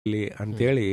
ಇಲ್ಲಿ ಅಂತೇಳಿ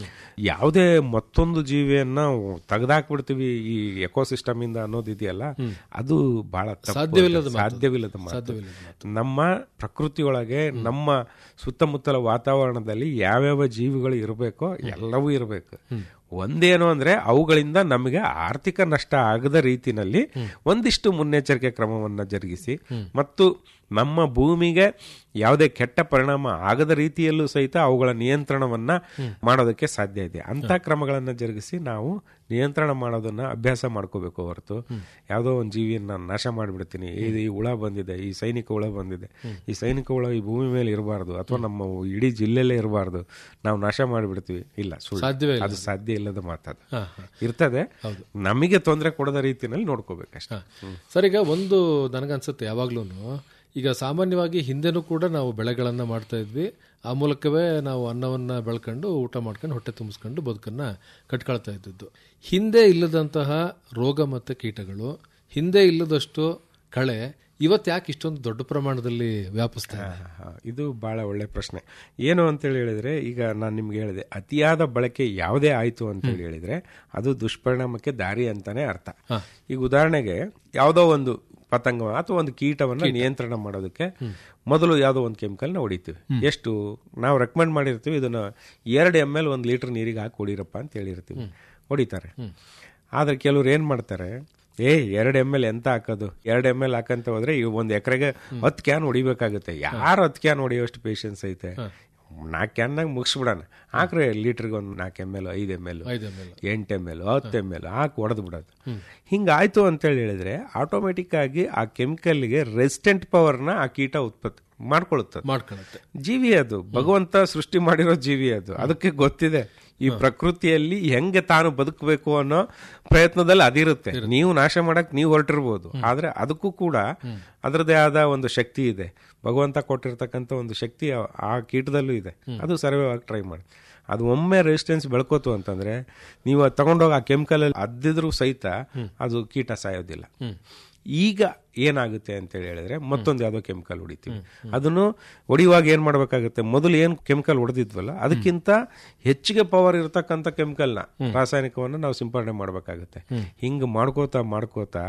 ಯಾವುದೇ ಮತ್ತೊಂದು ಜೀವಿಯನ್ನ ತೆಗೆದಾಕ್ಬಿಡ್ತೀವಿ ಈ ಎಕೋಸಿಸ್ಟಮ್ ಇಂದ ಅನ್ನೋದಿದೆಯಲ್ಲ ಅದು ಬಹಳ ತಪ್ಪು. ಸಾಧ್ಯವಿಲ್ಲದ ಮಾತು. ಸಾಧ್ಯವಿಲ್ಲದ ಮಾತು. ಸಾಧ್ಯವಿಲ್ಲದ ನಮ್ಮ ಪ್ರಕೃತಿಯೊಳಗೆ ನಮ್ಮ ಸುತ್ತಮುತ್ತಲ ವಾತಾವರಣದಲ್ಲಿ ಯಾವ್ಯಾವ ಜೀವಿಗಳು ಇರಬೇಕೋ ಎಲ್ಲವೂ ಇರಬೇಕು ಒಂದೇನು ಅಂದ್ರೆ ಅವುಗಳಿಂದ ನಮಗೆ ಆರ್ಥಿಕ ನಷ್ಟ ಆಗದ ರೀತಿನಲ್ಲಿ ಒಂದಿಷ್ಟು ಮುನ್ನೆಚ್ಚರಿಕೆ ಕ್ರಮವನ್ನ ಜರುಗಿಸಿ ಮತ್ತು ನಮ್ಮ ಭೂಮಿಗೆ ಯಾವುದೇ ಕೆಟ್ಟ ಪರಿಣಾಮ ಆಗದ ರೀತಿಯಲ್ಲೂ ಸಹಿತ ಅವುಗಳ ನಿಯಂತ್ರಣವನ್ನ ಮಾಡೋದಕ್ಕೆ ಸಾಧ್ಯ ಇದೆ ಅಂತ ಕ್ರಮಗಳನ್ನ ಜರುಗಿಸಿ ನಾವು ನಿಯಂತ್ರಣ ಮಾಡೋದನ್ನ ಅಭ್ಯಾಸ ಮಾಡ್ಕೋಬೇಕು ಹೊರತು ಯಾವುದೋ ಒಂದು ಜೀವಿಯನ್ನ ನಾಶ ಮಾಡಿಬಿಡ್ತೀನಿ ಇದು ಈ ಹುಳ ಬಂದಿದೆ ಈ ಸೈನಿಕ ಹುಳ ಬಂದಿದೆ ಈ ಸೈನಿಕ ಹುಳ ಈ ಭೂಮಿ ಮೇಲೆ ಇರಬಾರ್ದು ಅಥವಾ ನಮ್ಮ ಇಡೀ ಜಿಲ್ಲೆಯಲ್ಲೇ ಇರಬಾರ್ದು ನಾವು ನಾಶ ಮಾಡಿಬಿಡ್ತೀವಿ ಇಲ್ಲ ಸುಳ್ಳು ಸಾಧ್ಯವೇ ಇಲ್ಲ. ಅದು ಸಾಧ್ಯ ಇಲ್ಲದ ಮಾತದು ಹಾ, ಹಾ. ಇರ್ತದೆ ನಮಗೆ ತೊಂದರೆ ಕೊಡದ ರೀತಿನಲ್ಲಿ ನೋಡ್ಕೋಬೇಕಷ್ಟೇ ಸರ್ ಈಗ ಒಂದು ನನಗನ್ಸುತ್ತೆ ಯಾವಾಗ್ಲೂ ಈಗ ಸಾಮಾನ್ಯವಾಗಿ ಹಿಂದೆನೂ ಕೂಡ ನಾವು ಬೆಳೆಗಳನ್ನ ಮಾಡ್ತಾ ಇದ್ವಿ ಆ ಮೂಲಕವೇ ನಾವು ಅನ್ನವನ್ನ ಬೆಳ್ಕೊಂಡು ಊಟ ಮಾಡ್ಕೊಂಡು ಹೊಟ್ಟೆ ತುಂಬಿಸ್ಕೊಂಡು ಬದುಕನ್ನ ಕಟ್ಕೊಳ್ತಾ ಇದ್ದದ್ದು ಹಿಂದೆ ಇಲ್ಲದಂತಹ ರೋಗ ಮತ್ತು ಕೀಟಗಳು ಹಿಂದೆ ಇಲ್ಲದಷ್ಟು ಕಳೆ ಇವತ್ತು ಯಾಕೆ ಇಷ್ಟೊಂದು ದೊಡ್ಡ ಪ್ರಮಾಣದಲ್ಲಿ ವ್ಯಾಪಿಸ್ತಾ ಇದೆ ಹಾ, ಇದು ಬಹಳ ಒಳ್ಳೆ ಪ್ರಶ್ನೆ ಏನು ಅಂತೇಳಿ ಹೇಳಿದ್ರೆ ಈಗ ನಾನು ನಿಮ್ಗೆ ಹೇಳಿದೆ ಅತಿಯಾದ ಬಳಕೆ ಯಾವುದೇ ಆಯ್ತು ಅಂತೇಳಿ ಹೇಳಿದ್ರೆ ಅದು ದುಷ್ಪರಿಣಾಮಕ್ಕೆ ದಾರಿ ಅಂತಾನೆ ಅರ್ಥ ಈಗ ಉದಾಹರಣೆಗೆ ಯಾವುದೋ ಒಂದು ಪತಂಗ ಅಥವಾ ಒಂದು ಕೀಟವನ್ನ ನಿಯಂತ್ರಣ ಮಾಡೋದಕ್ಕೆ ಮೊದಲು ಯಾವುದೋ ಒಂದು ಕೆಮಿಕಲ್ನ ಹೊಡಿತೀವಿ ಎಷ್ಟು ನಾವು ರೆಕಮೆಂಡ್ ಮಾಡಿರ್ತೀವಿ ಇದನ್ನ ಎರಡು ಎಮ್ ಎಲ್ ಒಂದು ಲೀಟರ್ ನೀರಿಗೆ ಹಾಕಿ ಹೊಡಿರಪ್ಪ ಅಂತ ಹೇಳಿರ್ತೀವಿ ಹೊಡಿತಾರೆ ಆದ್ರೆ ಕೆಲವ್ರು ಏನ್ ಮಾಡ್ತಾರೆ ಏ ಎರಡು ಎಮ್ ಎಲ್ ಎಂತ ಹಾಕೋದು ಎರಡು ಎಮ್ ಎಲ್ ಹಾಕಂತ ಹೋದ್ರೆ ಈಗ ಒಂದು ಎಕರೆಗೆ ಹತ್ತು ಕ್ಯಾನ್ ಹೊಡಿಬೇಕಾಗುತ್ತೆ ಯಾರು ಹತ್ತು ಕ್ಯಾನ್ ಹೊಡಿಯೋಷ್ಟು ಪೇಷನ್ಸ್ ಐತೆ ನಾಲ್ಕು ಕ್ಯಾನ್ನಾಗ ಮುಗಿಸ್ಬಿಡೋಣ ಹಾಕ್ರೆ ಲೀಟರ್ಗೆ ಒಂದು ನಾಲ್ಕು ಎಮ್ ಎಲ್ ಐದು ಎಮ್ ಎಲ್ ಐದು ಎಮ್ ಎಲ್ ಎಂಟು ಎಮ್ ಎಲ್ ಹತ್ತು ಎಮ್ ಎಲ್ ಹಾಕಿ ಹೊಡೆದು ಬಿಡೋದು ಹಿಂಗಾಯ್ತು ಅಂತೇಳಿ ಹೇಳಿದ್ರೆ ಆಟೋಮೆಟಿಕ್ ಆಗಿ ಆ ಕೆಮಿಕಲ್ಗೆ ರೆಸಿಸ್ಟೆಂಟ್ ಪವರ್ನ ಆ ಕೀಟ ಉತ್ಪತ್ತಿ ಮಾಡ್ಕೊಳ್ಳುತ್ತದೆ ಮಾಡ್ಕೊಳತ್ತೆ ಜೀವಿ ಅದು ಭಗವಂತ ಸೃಷ್ಟಿ ಮಾಡಿರೋ ಜೀವಿ ಅದು ಅದಕ್ಕೆ ಗೊತ್ತಿದೆ ಈ ಪ್ರಕೃತಿಯಲ್ಲಿ ಹೆಂಗೆ ತಾನು ಬದುಕಬೇಕು ಅನ್ನೋ ಪ್ರಯತ್ನದಲ್ಲಿ ಅದಿರುತ್ತೆ ನೀವು ನಾಶ ಮಾಡಕ್ ನೀವು ಹೊರಟಿರ್ಬೋದು ಆದ್ರೆ ಅದಕ್ಕೂ ಕೂಡ ಅದರದೇ ಆದ ಒಂದು ಶಕ್ತಿ ಇದೆ ಭಗವಂತ ಕೊಟ್ಟಿರ್ತಕ್ಕಂಥ ಒಂದು ಶಕ್ತಿ ಆ- ಆ ಕೀಟದಲ್ಲೂ ಇದೆ ಅದು ಸರ್ವೇ ಆಗಿ ಟ್ರೈ ಮಾಡಿ ಅದು ಒಮ್ಮೆ ರೆಸಿಸ್ಟೆನ್ಸ್ ಬೆಳ್ಕೋತು ಅಂತಂದ್ರೆ ನೀವು ಅದ್ ತಗೊಂಡೋಗಿ ಆ ಕೆಮಿಕಲ್ ಅಲ್ಲಿ ಅದ್ದಿದ್ರೂ ಸಹಿತ ಅದು ಕೀಟ ಸಾಯೋದಿಲ್ಲ ಈಗ ಏನಾಗುತ್ತೆ ಅಂತೇಳಿ ಹೇಳಿದ್ರೆ ಮತ್ತೊಂದು ಯಾವುದೋ ಕೆಮಿಕಲ್ ಹೊಡಿತೀವಿ ಅದನ್ನು ಹೊಡಿಯುವಾಗ ಏನ್ ಮಾಡ್ಬೇಕಾಗುತ್ತೆ ಮೊದಲು ಏನ್ ಕೆಮಿಕಲ್ ಹೊಡೆದಿದ್ವಲ್ಲ ಅದಕ್ಕಿಂತ ಹೆಚ್ಚಿಗೆ ಪವರ್ ಇರತಕ್ಕಂಥ ಕೆಮಿಕಲ್ನ ರಾಸಾಯನಿಕವನ್ನು ನಾವು ಸಿಂಪರಣೆ ಮಾಡ್ಬೇಕಾಗುತ್ತೆ ಹಿಂಗ್ ಮಾಡ್ಕೋತಾ ಮಾಡ್ಕೋತಾ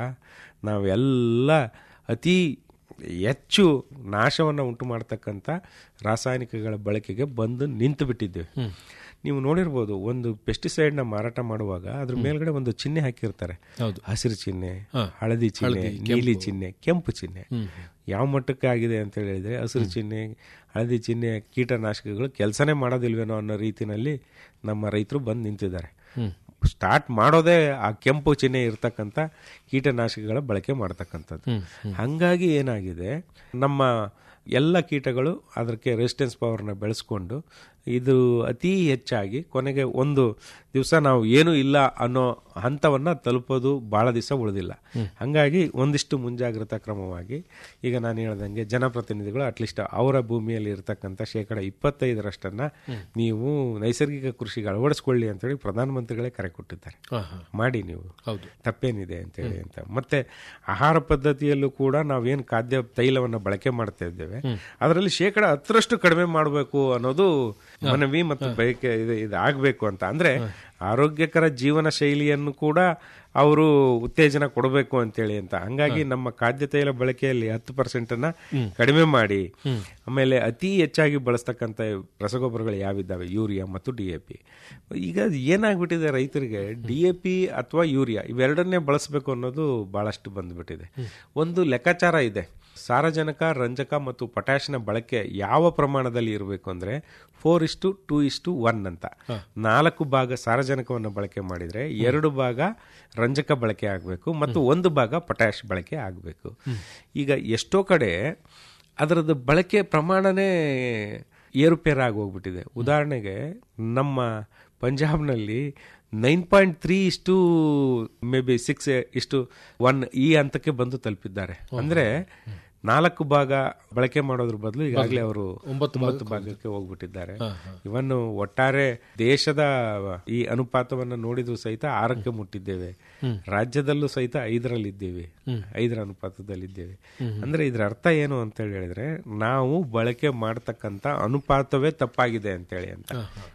ನಾವೆಲ್ಲ ಅತಿ ಹೆಚ್ಚು ನಾಶವನ್ನು ಉಂಟು ಮಾಡ್ತಕ್ಕಂಥ ರಾಸಾಯನಿಕಗಳ ಬಳಕೆಗೆ ಬಂದು ನಿಂತು ಬಿಟ್ಟಿದ್ದೇವೆ ನೀವು ನೋಡಿರ್ಬೋದು ಒಂದು ಪೆಸ್ಟಿಸೈಡ್ನ ಮಾರಾಟ ಮಾಡುವಾಗ ಅದ್ರ ಮೇಲ್ಗಡೆ ಒಂದು ಚಿಹ್ನೆ ಹಾಕಿರ್ತಾರೆ ಹೌದು. ಹಸಿರು ಚಿಹ್ನೆ ಹಳದಿ ಚಿಹ್ನೆ ನೀಲಿ ಚಿಹ್ನೆ ಕೆಂಪು ಚಿಹ್ನೆ ಯಾವ ಮಟ್ಟಕ್ಕೆ ಆಗಿದೆ ಅಂತ ಹೇಳಿದ್ರೆ ಹಸಿರು ಚಿಹ್ನೆ ಹಳದಿ ಚಿಹ್ನೆ ಕೀಟನಾಶಕಗಳು ಕೆಲಸನೇ ಮಾಡೋದಿಲ್ವೇನೋ ಅನ್ನೋ ರೀತಿನಲ್ಲಿ ನಮ್ಮ ರೈತರು ಬಂದು ನಿಂತಿದ್ದಾರೆ ಸ್ಟಾರ್ಟ್ ಮಾಡೋದೇ ಆ ಕೆಂಪು ಚಿಹ್ನೆ ಇರ್ತಕ್ಕಂಥ ಕೀಟನಾಶಕಗಳ ಬಳಕೆ ಮಾಡ್ತಕ್ಕಂಥದ್ದು ಹಂಗಾಗಿ ಏನಾಗಿದೆ ನಮ್ಮ ಎಲ್ಲ ಕೀಟಗಳು ಅದಕ್ಕೆ ರೆಸಿಸ್ಟೆನ್ಸ್ ಪವರ್ನ ಬೆಳೆಸ್ಕೊಂಡು ಇದು ಅತಿ ಹೆಚ್ಚಾಗಿ ಕೊನೆಗೆ ಒಂದು ದಿವಸ ನಾವು ಏನೂ ಇಲ್ಲ ಅನ್ನೋ ಹಂತವನ್ನ ತಲುಪೋದು ಬಹಳ ದಿವಸ ಉಳಿದಿಲ್ಲ ಹಂಗಾಗಿ ಒಂದಿಷ್ಟು ಮುಂಜಾಗ್ರತಾ ಕ್ರಮವಾಗಿ ಈಗ ನಾನು ಹೇಳ್ದಂಗೆ ಜನಪ್ರತಿನಿಧಿಗಳು ಅಟ್ಲೀಸ್ಟ್ ಅವರ ಭೂಮಿಯಲ್ಲಿ ಇರತಕ್ಕಂಥ ಶೇಕಡ ಇಪ್ಪತ್ತೈದರಷ್ಟನ್ನ ನೀವು ನೈಸರ್ಗಿಕ ಕೃಷಿಗೆ ಅಳವಡಿಸ್ಕೊಳ್ಳಿ ಅಂತೇಳಿ ಪ್ರಧಾನಮಂತ್ರಿಗಳೇ ಕರೆ ಕೊಟ್ಟಿದ್ದಾರೆ ಹಾ ಹಾ ಮಾಡಿ ನೀವು ಹೌದು ತಪ್ಪೇನಿದೆ ಅಂತೇಳಿ ಅಂತ ಮತ್ತೆ ಆಹಾರ ಪದ್ಧತಿಯಲ್ಲೂ ಕೂಡ ನಾವೇನು ಖಾದ್ಯ ತೈಲವನ್ನು ಬಳಕೆ ಮಾಡ್ತಾ ಇದ್ದೇವೆ ಅದರಲ್ಲಿ ಶೇಕಡ ಹತ್ತರಷ್ಟು ಕಡಿಮೆ ಮಾಡಬೇಕು ಅನ್ನೋದು ಮನವಿ ಮತ್ತು ಬಯಕೆ ಇದು ಇದು ಆಗಬೇಕು ಅಂತ ಅಂದ್ರೆ ಆರೋಗ್ಯಕರ ಜೀವನ ಶೈಲಿಯನ್ನು ಕೂಡ ಅವರು ಉತ್ತೇಜನ ಕೊಡಬೇಕು ಅಂತೇಳಿ ಅಂತ ಹಂಗಾಗಿ ನಮ್ಮ ಖಾದ್ಯ ತೈಲ ಬಳಕೆಯಲ್ಲಿ ಹತ್ತು ಪರ್ಸೆಂಟ್ ಅನ್ನ ಕಡಿಮೆ ಮಾಡಿ ಆಮೇಲೆ ಅತಿ ಹೆಚ್ಚಾಗಿ ಬಳಸ್ತಕ್ಕಂಥ ರಸಗೊಬ್ಬರಗಳು ಯಾವಿದ್ದಾವೆ ಯೂರಿಯಾ ಮತ್ತು ಡಿ ಎ ಪಿ ಈಗ ಏನಾಗ್ಬಿಟ್ಟಿದೆ ರೈತರಿಗೆ ಡಿ ಎ ಪಿ ಅಥವಾ ಯೂರಿಯಾ ಇವೆರಡನ್ನೇ ಬಳಸಬೇಕು ಅನ್ನೋದು ಬಹಳಷ್ಟು ಬಂದ್ಬಿಟ್ಟಿದೆ ಒಂದು ಲೆಕ್ಕಾಚಾರ ಇದೆ ಸಾರಜನಕ ರಂಜಕ ಮತ್ತು ಪೊಟ್ಯಾಶ್ನ ಬಳಕೆ ಯಾವ ಪ್ರಮಾಣದಲ್ಲಿ ಇರಬೇಕು ಅಂದ್ರೆ four is to two is to one ಅಂತ ನಾಲ್ಕು ಭಾಗ ಸಾರಜನಕವನ್ನು ಬಳಕೆ ಮಾಡಿದ್ರೆ ಎರಡು ಭಾಗ ರಂಜಕ ಬಳಕೆ ಆಗಬೇಕು ಮತ್ತು ಒಂದು ಭಾಗ ಪೊಟ್ಯಾಶ್ ಬಳಕೆ ಆಗಬೇಕು ಈಗ ಎಷ್ಟೋ ಕಡೆ ಅದರದ್ದು ಬಳಕೆ ಪ್ರಮಾಣನೇ ಏರುಪೇರಾಗಿ ಹೋಗ್ಬಿಟ್ಟಿದೆ ಉದಾಹರಣೆಗೆ ನಮ್ಮ ಪಂಜಾಬ್ನಲ್ಲಿ ನೈನ್ ಪಾಯಿಂಟ್ ತ್ರೀ ಇಷ್ಟು ಮೇ ಬಿ ಸಿಕ್ಸ್ ಇಷ್ಟು ಒನ್ ಈ ಹಂತಕ್ಕೆ ಬಂದು ತಲುಪಿದ್ದಾರೆ ಅಂದ್ರೆ ನಾಲ್ಕು ಭಾಗ ಬಳಕೆ ಮಾಡೋದ್ರ ಬದಲು ಈಗಾಗಲೇ ಅವರು ಒಂಬತ್ತು ಒಂಬತ್ತು ಭಾಗಕ್ಕೆ ಹೋಗ್ಬಿಟ್ಟಿದ್ದಾರೆ ಇವನ್ ಒಟ್ಟಾರೆ ದೇಶದ ಈ ಅನುಪಾತವನ್ನು ನೋಡಿದ್ರು ಸಹಿತ ಆರಕ್ಕೆ ಮುಟ್ಟಿದ್ದೇವೆ ರಾಜ್ಯದಲ್ಲೂ ಸಹಿತ ಐದರಲ್ಲಿದ್ದೇವೆ ಐದರ ಅನುಪಾತದಲ್ಲಿದ್ದೇವೆ ಅಂದ್ರೆ ಇದ್ರ ಅರ್ಥ ಏನು ಅಂತ ಹೇಳಿದ್ರೆ ನಾವು ಬಳಕೆ ಮಾಡ್ತಕ್ಕಂತ ಅನುಪಾತವೇ ತಪ್ಪಾಗಿದೆ ಅಂತ ಹೇಳಿ ಅಂತ